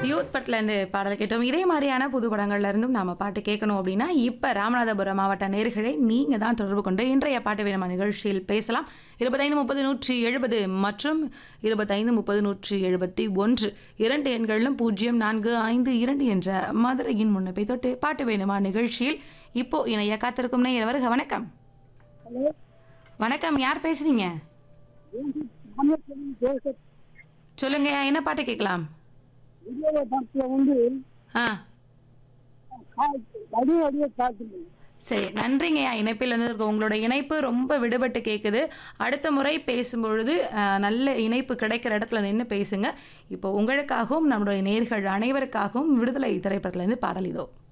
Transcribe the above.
youth படத்துல இருந்து பாடல் கேட்டோம் இதே மாதிரியான புது படங்கள்ல இருந்தும் நாம பாட்டு கேட்கணும் அப்படின்னா இப்ப ராமநாதபுரம் மாவட்ட நேர்களை நீங்க தான் தொடர்பு கொண்டு இன்றைய பாட்டு வேணுமா நிகழ்ச்சியில் பேசலாம் இருபத்தைந்து முப்பது நூற்றி எழுபது மற்றும் இருபத்தைந்து முப்பது நூற்றி எழுபத்தி ஒன்று இரண்டு எண்களிலும் பூஜ்ஜியம் நான்கு ஐந்து இரண்டு என்ற மதுரையின் முன்னப்பை தொட்டு பாட்டு வேணுமா நிகழ்ச்சியில் இப்போ இணைய காத்திருக்கும் நேயர் வருக வணக்கம் ஹலோ வணக்கம் யார் பேசுறீங்க ராமேஸ்வரம் ஜோசப் சொல்லுங்க என்ன பாட்டு கேட்கலாம் விஜயோட படத்தில் வந்து ஆ வடிவ வடிவ காட்டுங்க சரி நன்றிங்கய்யா இணைப்பில் வந்ததற்கு உங்களோட இணைப்பு ரொம்ப விடுபட்டு கேட்குது அடுத்த முறை பேசும்பொழுது அஹ், நல்ல இணைப்பு கிடைக்கிற இடத்துல நின்று பேசுங்க இப்போ உங்களுக்காகவும் நம்மளுடைய நேர்கள் அனைவருக்காகவும் விடுதலை திரைப்படத்துலேருந்து பாடல் இதோ